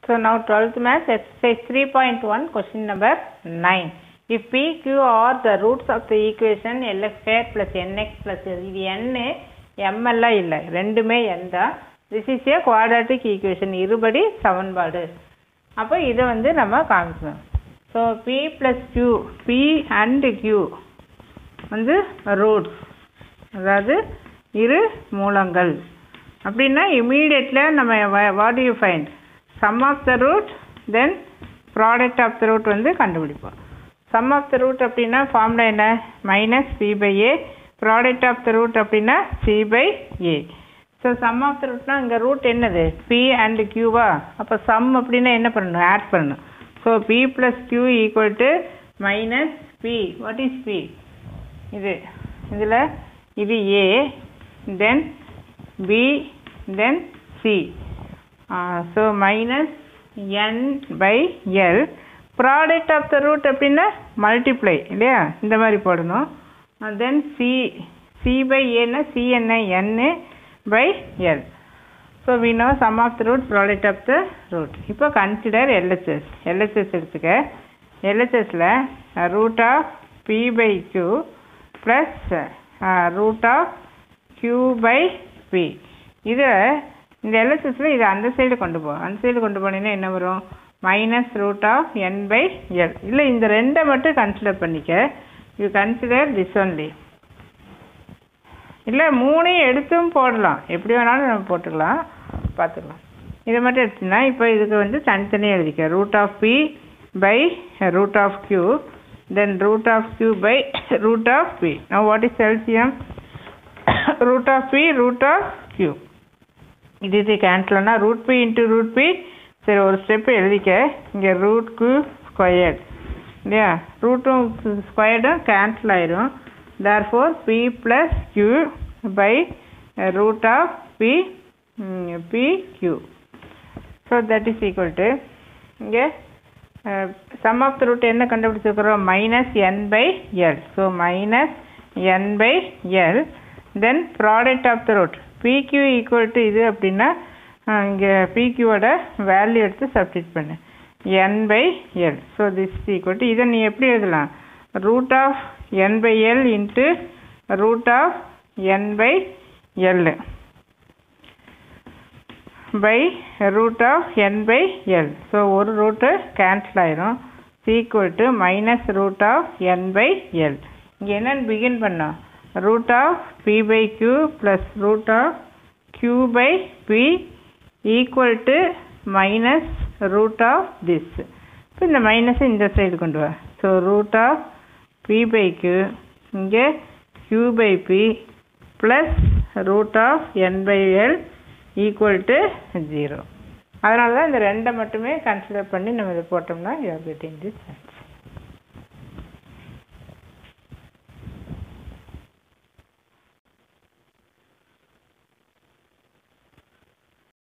So now 12th math exercise 3.1 question number 9. If P, Q are the roots of the equation LX square plus NX plus இது n m எல்லாம் இல்லை ரெண்டுமே n தான் this is a quadratic equation இருபடி சமன்பாடு அப்போ இதை வந்து நம்ம காமிக்கணும் so p plus q p and q வந்து ரூட்ஸ் அதாவது இரு மூலங்கள் அப்படின்னா இமீடியட்டில் நம்ம what you find sum of the root then product of the root வந்து கண்டுபிடிப்போம் சம் ஆஃப் த ரூட் அப்படின்னா ஃபார்முலா என்ன minus b by a product of the root அப்படின்னா c by a so sum of the ரூட்னா இங்கே root என்னது B and கியூவா அப்போ some அப்படின்னா என்ன பண்ணணும் ஆட் பண்ணணும் so p plus q equal to minus b what is b இது இதில் இது a then b then c so minus n by l product of the root அப்படின்னா மல்டிப்ளை இல்லையா இந்த மாதிரி போடணும் தென் சி சி பை ஏன்னா சி என்ன n by l so we know sum of the root product of the root இப்போ consider LHS LHS எடுத்துக்க எல்ஹெச்எஸில் root of p by Q plus root of q by p இதை இந்த எல்ஹெச்எஸில் இதை அந்த side கொண்டு போ அந்த சைடு கொண்டு போனீங்கன்னா என்ன வரும் minus root of n by l இல்லை இந்த ரெண்டை மட்டும் கன்சிடர் பண்ணிக்க யூ கன்சிடர் திஸ் ஒன்லி இல்லை மூணையும் எடுத்தும் போடலாம் எப்படி வேணாலும் நம்ம போட்டுக்கலாம் பார்த்துக்கலாம் இதை மட்டும் எடுத்தீங்கன்னா இப்போ இதுக்கு வந்து தனித்தனியாக எழுதிக்க root of p by root of q then root of q by root of p no what is LCM root of p root of q இது இது கேன்சல்னா root p into root p சரி ஒரு ஸ்டெப்பு எழுதிக்க இங்கே root q squared இல்லையா ரூட்டும் ஸ்கொயர்டும் கேன்சல் ஆயிரும் therefore p plus q by uh, root of p mm, p q so that is equal to இங்கே சம் ஆஃப் த ரூட் என்ன கண்டுபிடிச்சிருக்கிறோம் minus n by l so minus n by l then product of the root p q equal to இது அப்படின்னா இங்கே பிக்யூவோட value எடுத்து substitute பண்ணு n by l so this equal to இதை நீ எப்படி எழுதலாம் root of n by l into root of n by l by root of n by l so ஒரு root cancel ஆயிரும் equal to minus root of n by l இங்க என்னன்னு begin பண்ணோம் root of p by q plus root of q by p equal to minus root of this இப்போ இந்த minus இந்த side கொண்டு வா so root of p by q இங்கே q by p plus root of n by l equal to zero அதனால தான் இந்த ரெண்டை மட்டுமே கன்சிடர் பண்ணி நம்ம இதை போட்டோம்னா யூஆர் கெட்டிங் திஸ்